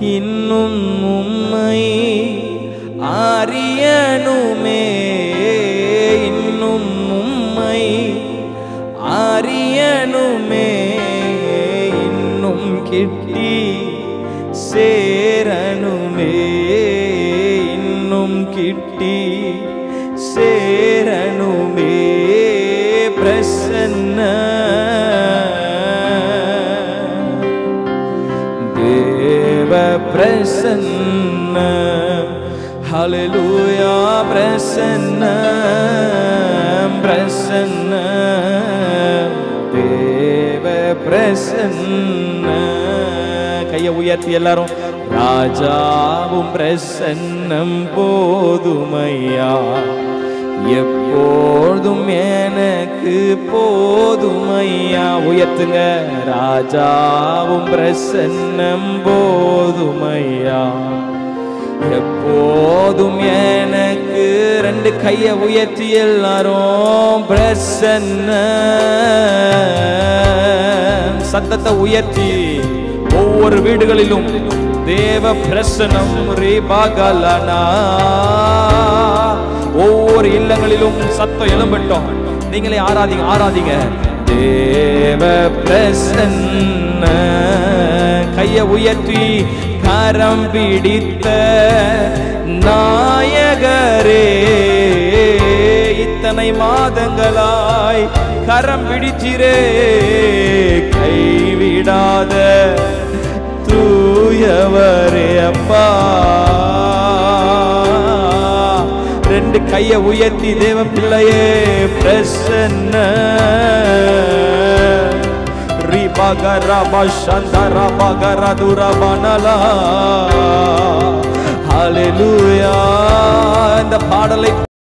இன்னும் உம்மை அறியணுமே இன்னும் உம்மை அறியணுமே இன்னும் கிட்டி சேரணுமே இன்னும் கிட்டி சேரணுமே பிரசன்ன தேவ பிரசன்ன ஹalleluya பிரசன்ன பிரசன்ன தேவ பிரசன்ன கையை உயர்த்தி எல்லாரும் ராஜாவும் பிரசன்னம் போதுமையா எப்போதும் எனக்கு போதுமையா உயர்த்துங்க ராஜாவும் பிரசன்னம் போதுமையா எப்போதும் எனக்கு ரெண்டு கைய உயர்த்தி எல்லாரும் பிரசன்ன சத்தத்தை உயர்த்தி ஒவ்வொரு வீடுகளிலும் தேவ பிரசனம் ரீபாகலனா ஒவ்வொரு இல்லங்களிலும் சத்தம் எழும்பட்டும் நீங்களே ஆராதிங்க ஆராதிங்க தேவ பிரசன்ன கைய உயர்த்தி கரம் பிடித்த நாயகரே இத்தனை மாதங்களாய் கரம் பிடிச்சிரே கைவிடாத தூயவரே அப்பா ரெண்டு கைய உயர்த்தி தேவ பிள்ளையே பிரசன்ன ரிபகரப சந்தரபகரதுரபனலா ஹalleluya இந்த பாடலை